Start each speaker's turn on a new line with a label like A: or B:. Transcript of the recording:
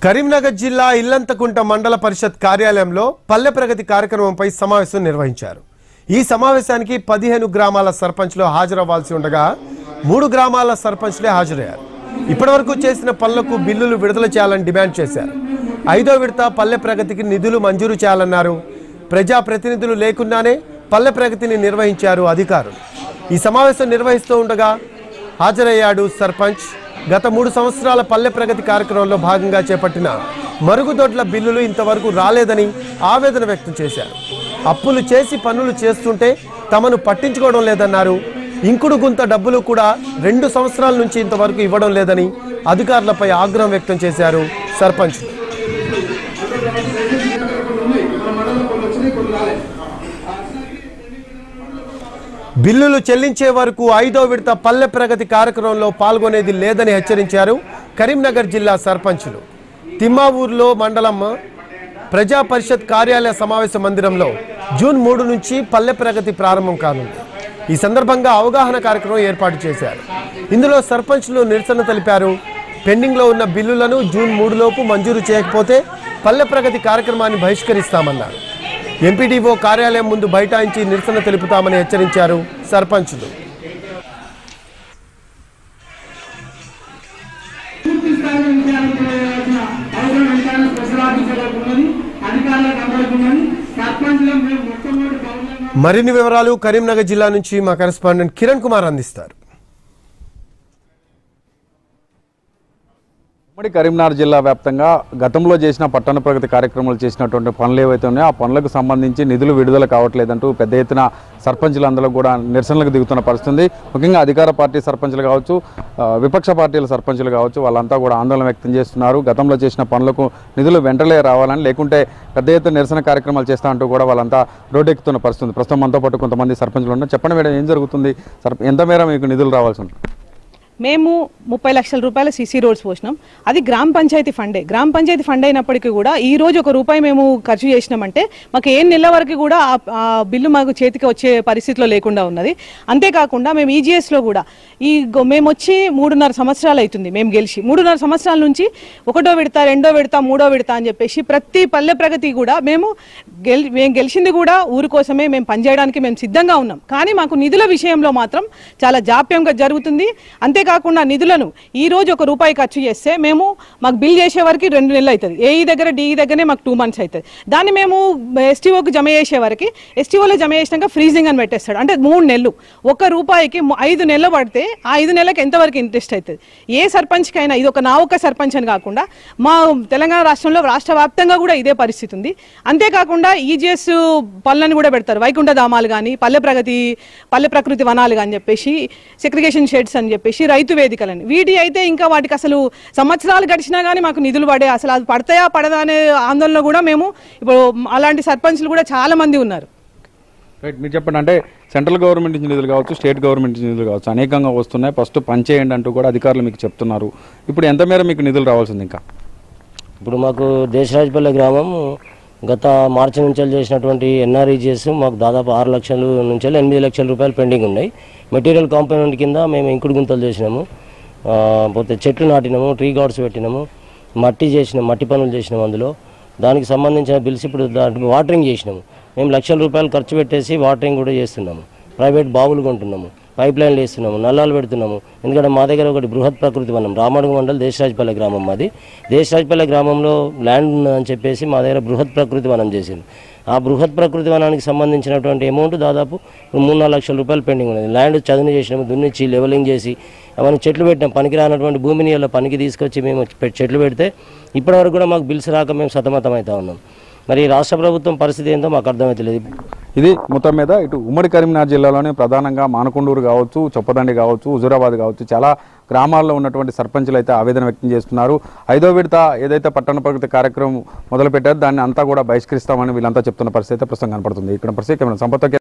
A: కరీంనగర్ జిల్లా ఇల్లంతకుంట మండల పరిషత్ కార్యాలయంలో పల్లె ప్రగతి కార్యక్రమంపై సమావేశం నిర్వహించారు ఈ సమావేశానికి పదిహేను గ్రామాల సర్పంచ్లు హాజరవ్వాల్సి ఉండగా మూడు గ్రామాల సర్పంచ్లే హాజరయ్యారు ఇప్పటివరకు చేసిన పనులకు బిల్లులు విడుదల చేయాలని డిమాండ్ చేశారు ఐదో విడత పల్లె ప్రగతికి నిధులు మంజూరు చేయాలన్నారు ప్రజాప్రతినిధులు లేకుండానే పల్లె ప్రగతిని నిర్వహించారు అధికారులు ఈ సమావేశం నిర్వహిస్తూ ఉండగా హాజరయ్యాడు సర్పంచ్ గత మూడు సంవత్సరాల పల్లె ప్రగతి కార్యక్రమంలో భాగంగా చేపట్టిన మరుగుదొడ్ల బిల్లులు ఇంతవరకు రాలేదని ఆవేదన వ్యక్తం చేశారు అప్పులు చేసి పనులు చేస్తుంటే తమను పట్టించుకోవడం లేదన్నారు ఇంకుడు గుంత డబ్బులు కూడా రెండు సంవత్సరాల నుంచి ఇంతవరకు ఇవ్వడం లేదని అధికారులపై ఆగ్రహం వ్యక్తం చేశారు సర్పంచ్లు బిల్లులు చెల్లించే వరకు ఐదో విడత పల్లె ప్రగతి కార్యక్రమంలో పాల్గొనేది లేదని హెచ్చరించారు కరీంనగర్ జిల్లా సర్పంచులు తిమ్మావూరులో మండలం ప్రజా పరిషత్ కార్యాలయ సమావేశ మందిరంలో జూన్ మూడు నుంచి పల్లె ప్రగతి ప్రారంభం కానుంది ఈ సందర్భంగా అవగాహన కార్యక్రమం ఏర్పాటు చేశారు ఇందులో సర్పంచ్లు నిరసన తెలిపారు పెండింగ్లో ఉన్న బిల్లులను జూన్ మూడులోపు మంజూరు చేయకపోతే పల్లె ప్రగతి కార్యక్రమాన్ని బహిష్కరిస్తామన్నారు ఎంపీడీఓ కార్యాలయం ముందు బైఠాయించి నిరసన తెలుపుతామని హెచ్చరించారు సర్పంచులు
B: పూర్తి స్థాయిలో విషయాన్ని తెలియజేయాల్సిన అవసరం ఎంతైనా స్పెషల్ ఆఫీసర్లకు ఉన్నది అధికారులకు అందరికీ ఉన్నది సర్పంచ్లో మేము మొట్టమొదటి పౌరులంగా
A: మరిన్ని వివరాలు కరీంనగర్ జిల్లా నుంచి మా కరెస్పాండెంట్ కిరణ్ కుమార్ అందిస్తారు
C: ఉమ్మడి కరీంనగర్ జిల్లా వ్యాప్తంగా గతంలో చేసిన పట్టణ ప్రగతి కార్యక్రమాలు చేసినటువంటి పనులు ఏవైతే ఉన్నాయో ఆ పనులకు సంబంధించి నిధులు విడుదల కావట్లేదంటూ పెద్ద ఎత్తున సర్పంచులందరూ కూడా నిరసనలకు దిగుతున్న పరిస్థితుంది ముఖ్యంగా అధికార పార్టీ సర్పంచులు కావచ్చు ఆ, విపక్ష పార్టీల సర్పంచులు కావచ్చు వాళ్ళంతా కూడా ఆందోళన వ్యక్తం చేస్తున్నారు గతంలో చేసిన పనులకు నిధులు వెంటనే రావాలని లేకుంటే పెద్ద ఎత్తున నిరసన కార్యక్రమాలు చేస్తా అంటూ కూడా వాళ్ళంతా రోడ్డెక్కుతున్న పరిస్థితుంది ప్రస్తుతం మనతో పాటు కొంతమంది సర్పంచులు ఉన్నారు చెప్పండి మేడం ఏం జరుగుతుంది సర్ప ఎంత మేర మీకు నిధులు రావాల్సి ఉంటుంది
D: మేము ముప్పై లక్షల రూపాయల సీసీ రోడ్స్ పోసినాం అది గ్రామ పంచాయతీ ఫండే గ్రామ పంచాయతీ ఫండ్ అయినప్పటికీ కూడా ఈ రోజు ఒక రూపాయి మేము ఖర్చు చేసినామంటే మాకు ఏ నెల వరకు కూడా ఆ- ఆ బిల్లు మాకు చేతికి వచ్చే పరిస్థితిలో లేకుండా ఉన్నది అంతేకాకుండా మేము ఈజీఎస్లో కూడా ఈ గొ- మేము వచ్చి మూడున్నర సంవత్సరాలు అవుతుంది మేము గెలిచి మూడున్నర సంవత్సరాల నుంచి ఒకటో విడత రెండో విడత మూడో విడత అని చెప్పేసి ప్రతి పల్లె ప్రగతి కూడా మేము గెల్ మేము గెలిచింది కూడా ఊరి కోసమే మేము పనిచేయడానికి మేము సిద్ధంగా ఉన్నాం కానీ మాకు నిధుల విషయంలో మాత్రం చాలా జాప్యంగా జరుగుతుంది అంతేకాకుండా నిధులను ఈ రోజు ఒక రూపాయి ఖర్చు చేస్తే మేము మాకు బిల్ చేసే వరకు రెండు నెలలు అవుతుంది ఏఈ దగ్గర డిఈ దగ్గరనే మాకు టూ మంత్స్ అవుతుంది దాన్ని మేము ఎస్టీఓకి జమ చేసే వరకు ఎస్టీఓలో జమ చేసినాక ఫ్రీజింగ్ అని పెట్టేస్తాడు అంటే మూడు నెలలు ఒక రూపాయికి ము- ఐదు నెలలు పడితే ఆ ఐదు నెలలకు ఎంతవరకు ఇంట్రెస్ట్ అవుతుంది ఏ సర్పంచ్కైనా ఇది ఒక నా ఒక్క సర్పంచ్ అని కాకుండా మా తెలంగాణ రాష్ట్రంలో రాష్ట్ర వ్యాప్తంగా కూడా ఇదే పరిస్థితి ఉంది అంతేకాకుండా ఈజీఎస్ పనులను కూడా పెడతారు వైకుంఠ ధామాలు కానీ పల్లె ప్రగతి పల్లె ప్రకృతి వనాలు కానీ చెప్పేసి సెగ్రిగేషన్ షెడ్స్ అని చెప్పేసి రైతు వేదికలని వీటి అయితే ఇంకా వాటికి అసలు సంవత్సరాలు గడిచినా కానీ మాకు నిధులు పడే అసలు అది పడతాయా పడదా అనే ఆందోళన కూడా మేము ఇప్పుడు అలాంటి సర్పంచ్లు కూడా చాలా మంది ఉన్నారు
C: రైట్ మీరు చెప్పండి అంటే సెంట్రల్ గవర్నమెంట్ నుంచి నిధులు కావచ్చు స్టేట్ గవర్నమెంట్ నుంచి నిధులు కావచ్చు అనేకంగా వస్తున్నాయి ఫస్ట్ పనిచేయండి అంటూ కూడా అధికారులు మీకు చెప్తున్నారు ఇప్పుడు ఎంత మేర మీకు నిధులు రావాల్సింది ఇంకా
E: ఇప్పుడు మాకు దేశరాజపల్లి గ్రామం గత మార్చి నుంచి చేసినటువంటి ఎన్ఆర్ఈజిఎస్ మాకు దాదాపు ఆరు లక్షల నుంచి ఎనిమిది లక్షల రూపాయలు పెండింగ్ ఉన్నాయి మెటీరియల్ కాంపోనెంట్ కింద మేము ఇంకుడు గుంతలు చేసినాము ఆ, పోతే చెట్లు నాటినాము ట్రీ గార్డ్స్ పెట్టినాము మట్టి చేసినాం మట్టి పనులు చేసినాము అందులో దానికి సంబంధించిన బిల్స్ ఇప్పుడు దాంట్లో వాటరింగ్ చేసినాము మేము లక్షల రూపాయలు ఖర్చు పెట్టేసి వాటరింగ్ కూడా చేస్తున్నాము ప్రైవేట్ బావులు కొంటున్నాము పైప్ లైన్లు వేస్తున్నాము నల్లాలు పెడుతున్నాము ఎందుకంటే మా దగ్గర ఒకటి బృహత్ ప్రకృతి వనం రామడుగు మండల్ దేశరాజపల్లి గ్రామం మాది దేశరాజపల్లి గ్రామంలో ల్యాండ్ ఉందని చెప్పేసి మా దగ్గర బృహత్ ప్రకృతి వనం చేసింది ఆ బృహత్ ప్రకృతి వనానికి సంబంధించినటువంటి అమౌంట్ దాదాపు ఇప్పుడు మూడు నాలుగు లక్షల రూపాయలు పెండింగ్ ఉన్నది ల్యాండ్ చదును చేసినాము దున్నిచ్చి లెవెలింగ్ చేసి అవన్నీ చెట్లు పెట్టినాం పనికి రానటువంటి భూమిని ఇలా పనికి తీసుకొచ్చి మేము పె- చెట్లు పెడితే ఇప్పటివరకు కూడా మాకు బిల్స్ రాక మేము సతమతం అవుతా ఉన్నాం మరి రాష్ట్ర ప్రభుత్వం పరిస్థితి ఏందో మాకు అర్థమవుతలేదు
C: ఇది మొత్తం మీద ఇటు ఉమ్మడి కరీంనగర్ జిల్లాలోనే ప్రధానంగా మానకొండూరు కావచ్చు చొప్పదండి కావచ్చు హుజూరాబాద్ కావచ్చు చాలా గ్రామాల్లో ఉన్నటువంటి సర్పంచులు అయితే ఆవేదన వ్యక్తం చేస్తున్నారు ఐదో విడత ఏదైతే పట్టణ ప్రగతి కార్యక్రమం మొదలుపెట్టారో దాన్ని అంతా కూడా బహిష్కరిస్తామని వీళ్ళంతా చెప్తున్న పరిస్థితి అయితే ప్రస్తుతం కనపడుతుంది ఇక్కడ పరిస్థితి సంపత్తో